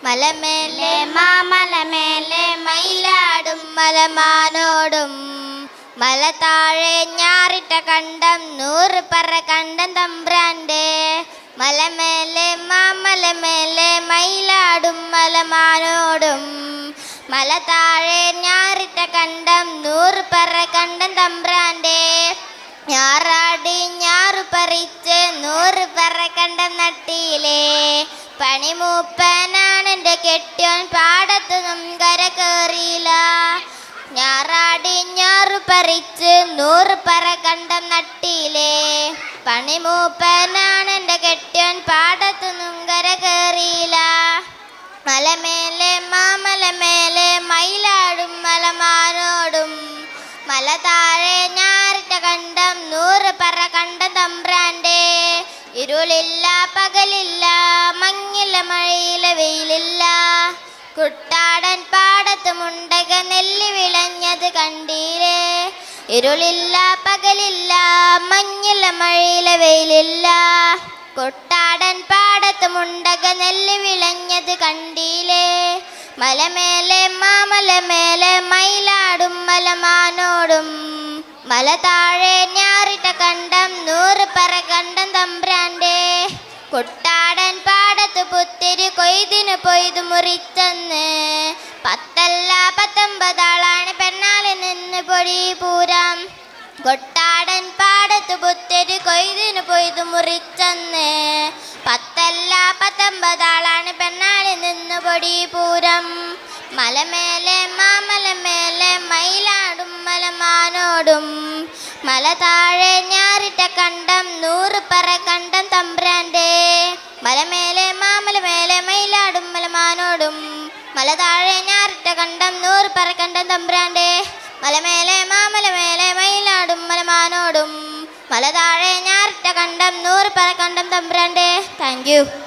മലമേലെ മാമലമേലെ മയിലാടും മലമാനോടും മല താഴെ ഞാറിട്ട കണ്ടം നൂറ് പറ കണ്ടം തമ്പ്രാൻ്റെ മലമേലെ മാമലമേലെ മയിലാടും മലമാനോടും മല താഴെ ഞാറിട്ട കണ്ടം നൂറ് പറ കണ്ടം തമ്പ്രാൻ്റെ ഞാറാടി ഞാറു പറിച്ച് നൂറ് പറ കണ്ടം നട്ടിയിലേ പണിമൂപ്പനാണെൻ്റെ കെട്ടിയോൻ പാടത്തൊന്നും കര കയറിയില്ല ഞാറാടി ഞാറു പറിച്ച് നൂറ് പറ കണ്ടം നട്ടിയിലേ പണിമൂപ്പനാണെൻ്റെ കെട്ടിയോൻ പാടത്തൊന്നും കര കയറിയില്ല മലമേലെ മാമലമേലെ മയിലാടും മലമാനോടും മല താഴെ ഞാറിട്ട കണ്ടം നൂറ് പറ കണ്ട തമ്പ്രാൻ്റെ ഇരുളില്ല പകലില്ല മങ്ങില്ല മഴയില വെയിലില്ല കുട്ടാടൻ പാടത്ത് മുണ്ടക നെല്ല് വിളഞ്ഞത് കണ്ടീരേ ഇരുളില്ല പകലില്ല മഞ്ഞില്ല മഴയില വെയിലില്ല കൊട്ടാടൻ പാടത്ത് മുണ്ടക നെല്ല് വിളഞ്ഞത് കണ്ടീലേ മലമേലെ മാമലമേലെ മയിലാടും മലമാനോടും മല താഴെ ഞാറിട്ട കണ്ടം നൂറ് പറ കണ്ടം തമ്പ്രാൻ്റെ കൊട്ടാടൻ പാടത്ത് പുത്തിരി കൊയ്തിന് പൊയ്തു മുറിച്ചെന്ന് പത്തല്ല പത്തൊമ്പതാളാണ് പെണ്ണാളി നിന്ന് പൊടി പൂരം കൊട്ടാടൻ പാടത്ത് പുത്തരി കൊയ്തിന് പൊയ്തു മുറിച്ചെന്ന് പത്തല്ല പത്തൊമ്പതാളാണ് പെണ്ണാളി നിന്ന് പൊടി പൂരം മലമേലെ മാമലമേലെ മയിലാടും മലമാനോടും മല താഴെ ഞാറിട്ട കണ്ടം നൂറ് പറ കണ്ടം തമ്പ്രാൻ്റെ മലമേലെ മാമലമേലെ മയിലാടും മലമാനോടും മല താഴെ ഞാറിട്ട കണ്ടം നൂറ് പറ കണ്ടം തമ്പ്രാൻ്റെ മലമേലെ മാമലമേലെ മയിലാടും മലമാനോടും മല താഴെ ഞാറിട്ട കണ്ടം നൂറ് പറ കണ്ടം തമ്പ്രാൻ്റെ താങ്ക് യു